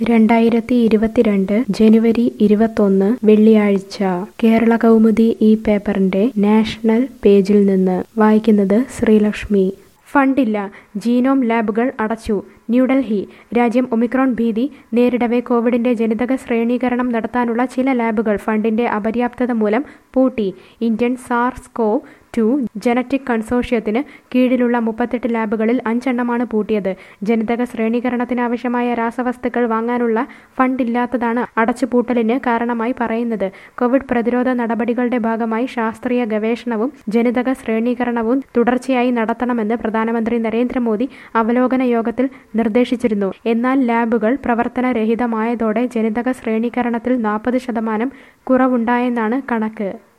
രണ്ടായിരത്തി ഇരുപത്തിരണ്ട് ജനുവരി ഇരുപത്തൊന്ന് വെള്ളിയാഴ്ച കേരള കൗമുദി ഈ പേപ്പറിന്റെ നാഷണൽ പേജിൽ നിന്ന് വായിക്കുന്നത് ശ്രീലക്ഷ്മി ഫണ്ടില്ല ജീനോം ലാബുകൾ അടച്ചു ന്യൂഡൽഹി രാജ്യം ഒമിക്രോൺ ഭീതി നേരിടവേ കോവിഡിന്റെ ജനിതക ശ്രേണീകരണം നടത്താനുള്ള ചില ലാബുകൾ ഫണ്ടിന്റെ അപര്യാപ്തത മൂലം പൂട്ടി Indian SARS co two genetic കൺസോർഷ്യത്തിന് കീഴിലുള്ള മുപ്പത്തെട്ട് ലാബുകളിൽ അഞ്ചെണ്ണമാണ് പൂട്ടിയത് ജനിതക ശ്രേണീകരണത്തിന് ആവശ്യമായ രാസവസ്തുക്കൾ വാങ്ങാനുള്ള ഫണ്ടില്ലാത്തതാണ് അടച്ചുപൂട്ടലിന് കാരണമായി പറയുന്നത് കോവിഡ് പ്രതിരോധ നടപടികളുടെ ഭാഗമായി ശാസ്ത്രീയ ഗവേഷണവും ജനിതക ശ്രേണീകരണവും തുടർച്ചയായി നടത്തണമെന്ന് പ്രധാനമന്ത്രി നരേന്ദ്രമോദി അവലോകന യോഗത്തിൽ നിർദ്ദേശിച്ചിരുന്നു എന്നാൽ ലാബുകൾ പ്രവർത്തനരഹിതമായതോടെ ജനിതക ശ്രേണീകരണത്തിൽ നാൽപ്പത് ശതമാനം കുറവുണ്ടായെന്നാണ് കണക്ക്